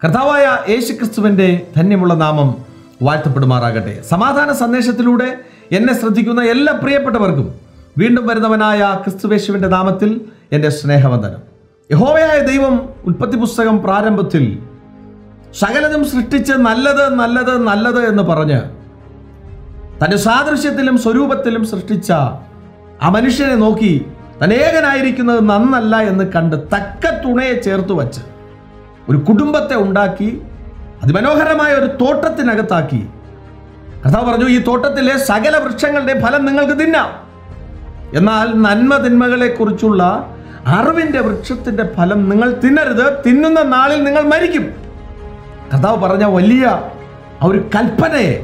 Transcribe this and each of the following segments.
കർത്താവായ യേശുക്രിസ്തുവിൻ്റെ ധന്യമുള്ള നാമം വാഴ്ത്തപ്പെടുമാറാകട്ടെ സമാധാന സന്ദേശത്തിലൂടെ എന്നെ ശ്രദ്ധിക്കുന്ന എല്ലാ പ്രിയപ്പെട്ടവർക്കും വീണ്ടും വരുന്നവനായ ക്രിസ്തുവേശുവിൻ്റെ നാമത്തിൽ എൻ്റെ സ്നേഹവന്ദനം യഹോവയായ ദൈവം ഉൽപ്പത്തി പുസ്തകം പ്രാരംഭത്തിൽ സകലതും സൃഷ്ടിച്ച് നല്ലത് നല്ലത് നല്ലത് എന്ന് പറഞ്ഞ് തൻ്റെ സാദൃശ്യത്തിലും സ്വരൂപത്തിലും സൃഷ്ടിച്ച ആ മനുഷ്യനെ നോക്കി തനേകനായിരിക്കുന്നത് നന്നല്ല എന്ന് കണ്ട് തക്ക തുണയെ ചേർത്ത് വച്ച് ഒരു കുടുംബത്തെ ഉണ്ടാക്കി അതിമനോഹരമായ ഒരു തോട്ടത്തിനകത്താക്കി കഥാ പറഞ്ഞു ഈ തോട്ടത്തിലെ സകല വൃക്ഷങ്ങളുടെ ഫലം നിങ്ങൾക്ക് തിന്നാം എന്നാൽ നന്മ തിന്മകളെ കുറിച്ചുള്ള അറിവിന്റെ വൃക്ഷത്തിന്റെ ഫലം നിങ്ങൾ തിന്നരുത് തിന്നുന്ന നാളിൽ നിങ്ങൾ മരിക്കും കഥാവ് പറഞ്ഞ വലിയ ആ ഒരു കൽപ്പനയെ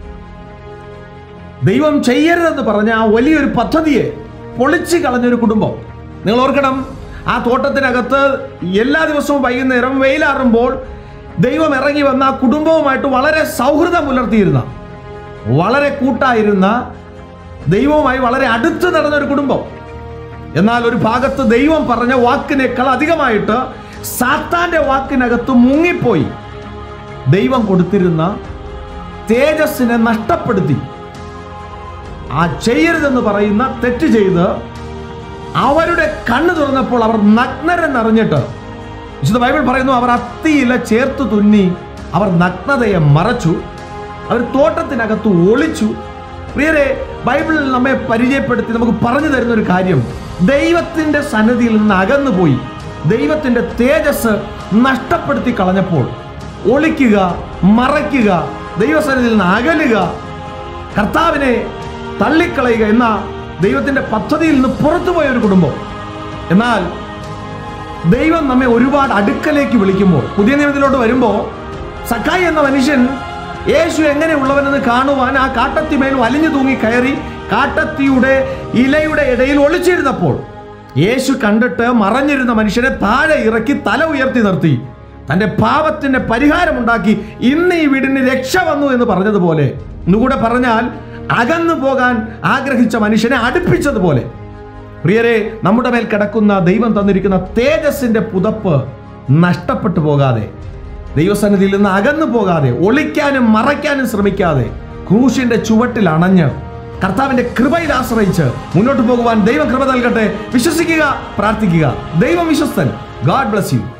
ദൈവം ചെയ്യരുതെന്ന് പറഞ്ഞ ആ വലിയൊരു പദ്ധതിയെ പൊളിച്ചു കളഞ്ഞൊരു കുടുംബം നിങ്ങൾ ഓർക്കണം ആ തോട്ടത്തിനകത്ത് എല്ലാ ദിവസവും വൈകുന്നേരം വെയിലാറുമ്പോൾ ദൈവം ഇറങ്ങി വന്ന ആ കുടുംബവുമായിട്ട് വളരെ സൗഹൃദം പുലർത്തിയിരുന്ന വളരെ കൂട്ടായിരുന്ന ദൈവവുമായി വളരെ അടുത്ത് നടന്ന ഒരു കുടുംബം എന്നാൽ ഒരു ഭാഗത്ത് ദൈവം പറഞ്ഞ വാക്കിനേക്കാൾ അധികമായിട്ട് സാത്താന്റെ വാക്കിനകത്ത് മുങ്ങിപ്പോയി ദൈവം കൊടുത്തിരുന്ന തേജസ്സിനെ നഷ്ടപ്പെടുത്തി ആ ചെയ്യരുതെന്ന് പറയുന്ന തെറ്റ് ചെയ്ത് അവരുടെ കണ്ണ് തുറന്നപ്പോൾ അവർ നഗ്നരെന്നറിഞ്ഞിട്ട് വിശുദ്ധ ബൈബിൾ പറയുന്നു അവർ അത്തിയില ചേർത്ത് തുന്നി അവർ നഗ്നതയെ മറച്ചു അവർ തോട്ടത്തിനകത്ത് ഒളിച്ചു പ്രിയരെ ബൈബിളിൽ നമ്മെ പരിചയപ്പെടുത്തി നമുക്ക് പറഞ്ഞു തരുന്ന ഒരു കാര്യം ദൈവത്തിന്റെ സന്നിധിയിൽ നിന്ന് അകന്നുപോയി ദൈവത്തിന്റെ തേജസ് നഷ്ടപ്പെടുത്തി കളഞ്ഞപ്പോൾ ഒളിക്കുക മറയ്ക്കുക ദൈവസന്നിധിയിൽ നിന്ന് അകലുക കർത്താവിനെ തള്ളിക്കളയുക എന്ന ദൈവത്തിന്റെ പദ്ധതിയിൽ നിന്ന് പുറത്തുപോയ ഒരു കുടുംബം എന്നാൽ ദൈവം നമ്മെ ഒരുപാട് അടുക്കലേക്ക് വിളിക്കുമ്പോൾ പുതിയ നിയമത്തിലോട്ട് വരുമ്പോൾ സക്കായി എന്ന മനുഷ്യൻ യേശു എങ്ങനെയുള്ളവനെന്ന് കാണുവാൻ ആ കാട്ടത്തിമേൽ വലിഞ്ഞു തൂങ്ങി കയറി കാട്ടത്തിയുടെ ഇലയുടെ ഇടയിൽ ഒളിച്ചിരുന്നപ്പോൾ യേശു കണ്ടിട്ട് മറഞ്ഞിരുന്ന മനുഷ്യനെ താഴെ ഇറക്കി തല ഉയർത്തി നിർത്തി തന്റെ പാപത്തിന്റെ പരിഹാരമുണ്ടാക്കി ഇന്ന് ഈ വീടിന് രക്ഷ വന്നു എന്ന് പറഞ്ഞതുപോലെ ഒന്നുകൂടെ പറഞ്ഞാൽ അകന്നു പോകാൻ ആഗ്രഹിച്ച മനുഷ്യനെ അടുപ്പിച്ചതുപോലെ പ്രിയരെ നമ്മുടെ മേൽ കിടക്കുന്ന ദൈവം തന്നിരിക്കുന്ന തേജസ്സിന്റെ പുതപ്പ് നഷ്ടപ്പെട്ടു പോകാതെ ദൈവസന്നിധിയിൽ നിന്ന് അകന്നു പോകാതെ ഒളിക്കാനും മറയ്ക്കാനും ശ്രമിക്കാതെ ക്രൂശിന്റെ ചുവട്ടിൽ അണഞ്ഞ് കർത്താവിന്റെ കൃപയിൽ ആശ്രയിച്ച് മുന്നോട്ട് പോകുവാൻ ദൈവം കൃപ നൽകട്ടെ വിശ്വസിക്കുക പ്രാർത്ഥിക്കുക ദൈവം വിശ്വസ്തൻ ഗാഡ് ബ്ലസ് യു